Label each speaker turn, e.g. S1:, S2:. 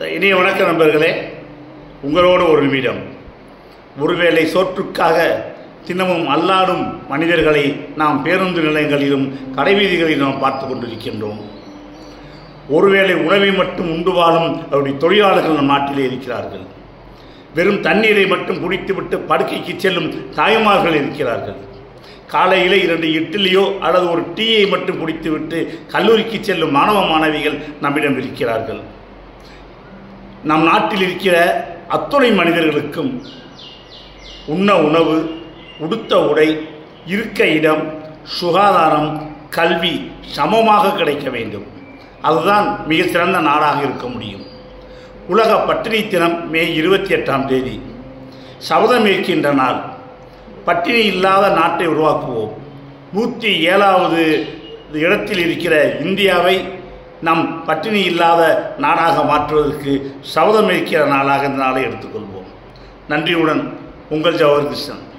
S1: இனிய வணக்க நண்பர்களே உங்களோடு ஒரு நிமிடம் ஒருவேளை சோற்றுக்காக தினமும் அல்லாடும் மனிதர்களை நாம் பேருந்து நிலையங்களிலும் கடைவீதிகளிலும் நாம் பார்த்து கொண்டிருக்கின்றோம் ஒருவேளை உணவை மட்டும் உண்டு வாழும் அவருடைய தொழிலாளர்கள் நம் நாட்டிலே இருக்கிறார்கள் வெறும் தண்ணீரை மட்டும் குடித்துவிட்டு படுக்கைக்கு செல்லும் தாய்மார்கள் இருக்கிறார்கள் காலையில் இரண்டு இட்லியோ அல்லது ஒரு டீயை மட்டும் குடித்துவிட்டு கல்லூரிக்கு செல்லும் மாணவ மாணவிகள் நம்மிடம் இருக்கிறார்கள் நம் நாட்டில் இருக்கிற அத்துணை மனிதர்களுக்கும் உண்ண உணவு உடுத்த உடை இருக்க இடம் சுகாதாரம் கல்வி சமமாக கிடைக்க வேண்டும் அதுதான் மிக சிறந்த நாடாக இருக்க முடியும் உலக பட்டினி தினம் மே இருபத்தி எட்டாம் தேதி சபதம் ஏற்கின்ற நாள் பட்டினி இல்லாத நாட்டை உருவாக்குவோம் நூற்றி ஏழாவது இடத்தில் இருக்கிற இந்தியாவை நம் பட்டினி இல்லாத நாடாக மாற்றுவதற்கு சபதம் இருக்கிற நாளாக இந்த நாளை எடுத்துக்கொள்வோம் நன்றியுடன் உங்கள் ஜவஹர் கிருஷ்ணன்